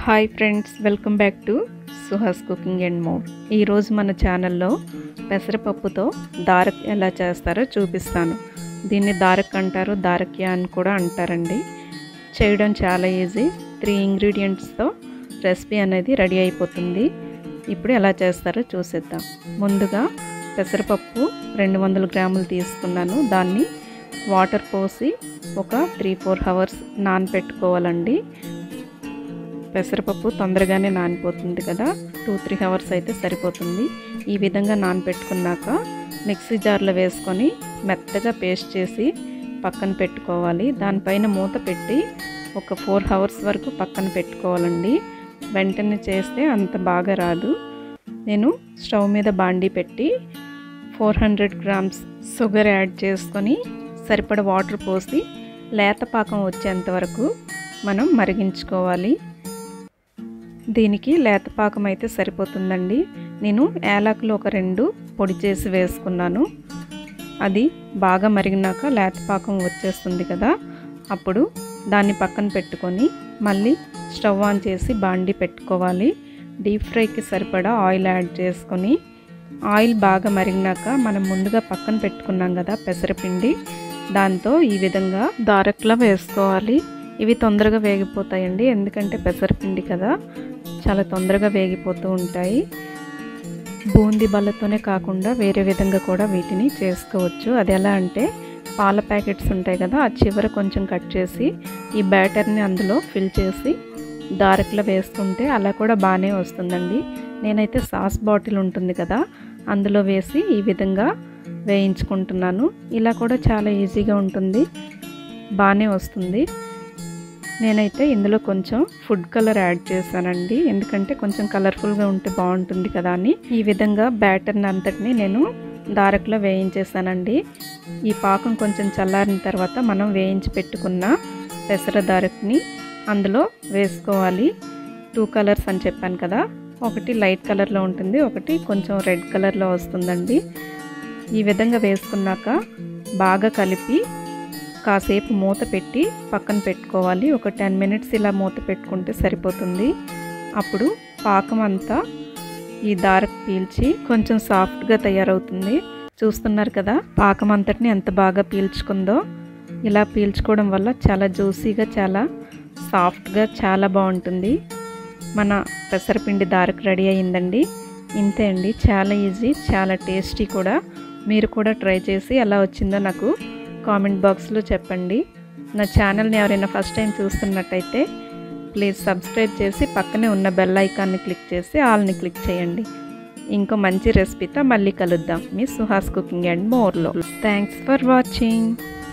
hi friends welcome back to Suhas cooking and more ఈరోజు మన ఛానల్లో పెసరపప్పుతో దారక్ ఎలా చేస్తారో చూపిస్తాను దీన్ని దారక్ అంటారు దారక్య అని కూడా అంటారండి చేయడం చాలా ఈజీ త్రీ ఇంగ్రీడియంట్స్తో రెసిపీ అనేది రెడీ అయిపోతుంది ఇప్పుడు ఎలా చేస్తారో చూసేద్దాం ముందుగా పెసరపప్పు రెండు వందల గ్రాములు తీసుకున్నాను దాన్ని వాటర్ పోసి ఒక త్రీ ఫోర్ అవర్స్ నానపెట్టుకోవాలండి పెసరపప్పు తొందరగానే నానిపోతుంది కదా టూ త్రీ అవర్స్ అయితే సరిపోతుంది ఈ విధంగా నానపెట్టుకున్నాక మిక్సీ జార్లో వేసుకొని మెత్తగా పేస్ట్ చేసి పక్కన పెట్టుకోవాలి దానిపైన మూత పెట్టి ఒక ఫోర్ అవర్స్ వరకు పక్కన పెట్టుకోవాలండి వెంటనే చేస్తే అంత బాగా రాదు నేను స్టవ్ మీద బాండీ పెట్టి four hundred grams sugar add చేసుకొని సరిపడ వాటర్ పోసి లేత పాకం వచ్చేంత వరకు మనం మరిగించుకోవాలి దీనికి లేత పాకం అయితే సరిపోతుందండి నేను ఏలాకులు ఒక రెండు పొడి చేసి వేసుకున్నాను అది బాగా మరిగినాక లేత పాకం వచ్చేస్తుంది కదా అప్పుడు దాన్ని పక్కన పెట్టుకొని మళ్ళీ స్టవ్ ఆన్ చేసి బాండి పెట్టుకోవాలి డీప్ ఫ్రైకి సరిపడా ఆయిల్ యాడ్ చేసుకొని ఆయిల్ బాగా మరిగినాక మనం ముందుగా పక్కన పెట్టుకున్నాం కదా పెసరపిండి దాంతో ఈ విధంగా దారక్లా వేసుకోవాలి ఇవి తొందరగా వేగిపోతాయండి ఎందుకంటే పెసరపిండి కదా చాలా తొందరగా వేగిపోతూ ఉంటాయి బూందీ బల్లతోనే కాకుండా వేరే విధంగా కూడా వీటిని చేసుకోవచ్చు అది ఎలా అంటే పాల ప్యాకెట్స్ ఉంటాయి కదా ఆ చివర కొంచెం కట్ చేసి ఈ బ్యాటర్ని అందులో ఫిల్ చేసి దారకులో వేసుకుంటే అలా కూడా బాగానే వస్తుందండి నేనైతే సాస్ బాటిల్ ఉంటుంది కదా అందులో వేసి ఈ విధంగా వేయించుకుంటున్నాను ఇలా కూడా చాలా ఈజీగా ఉంటుంది బాగానే వస్తుంది నేనైతే ఇందులో కొంచెం ఫుడ్ కలర్ యాడ్ చేశానండి ఎందుకంటే కొంచెం కలర్ఫుల్గా ఉంటే బాగుంటుంది కదా అని ఈ విధంగా బ్యాటర్ని అంతటిని నేను దారకులో వేయించేసానండి ఈ పాకం కొంచెం చల్లారిన తర్వాత మనం వేయించి పెట్టుకున్న పెసర దారకుని అందులో వేసుకోవాలి టూ కలర్స్ అని చెప్పాను కదా ఒకటి లైట్ కలర్లో ఉంటుంది ఒకటి కొంచెం రెడ్ కలర్లో వస్తుందండి ఈ విధంగా వేసుకున్నాక బాగా కలిపి కాసేపు మూత పెట్టి పక్కన పెట్టుకోవాలి ఒక టెన్ మినిట్స్ ఇలా మూత పెట్టుకుంటే సరిపోతుంది అప్పుడు పాకం అంతా ఈ దారకు పీల్చి కొంచెం సాఫ్ట్గా తయారవుతుంది చూస్తున్నారు కదా పాకం అంతటిని ఎంత బాగా పీల్చుకుందో ఇలా పీల్చుకోవడం వల్ల చాలా జ్యూసీగా చాలా సాఫ్ట్గా చాలా బాగుంటుంది మన పెసరపిండి దారకు రెడీ అయిందండి ఇంతే అండి చాలా ఈజీ చాలా టేస్టీ కూడా మీరు కూడా ట్రై చేసి ఎలా వచ్చిందో నాకు కామెంట్ బాక్స్లో చెప్పండి నా ఛానల్ని ఎవరైనా ఫస్ట్ టైం చూస్తున్నట్టయితే ప్లీజ్ సబ్స్క్రైబ్ చేసి పక్కనే ఉన్న బెల్ ఐకాన్ని క్లిక్ చేసి ఆల్ని క్లిక్ చేయండి ఇంకో మంచి రెసిపీతో మళ్ళీ కలుద్దాం మీ సుహాస్ కుకింగ్ అండ్ మోర్లో థ్యాంక్స్ ఫర్ వాచింగ్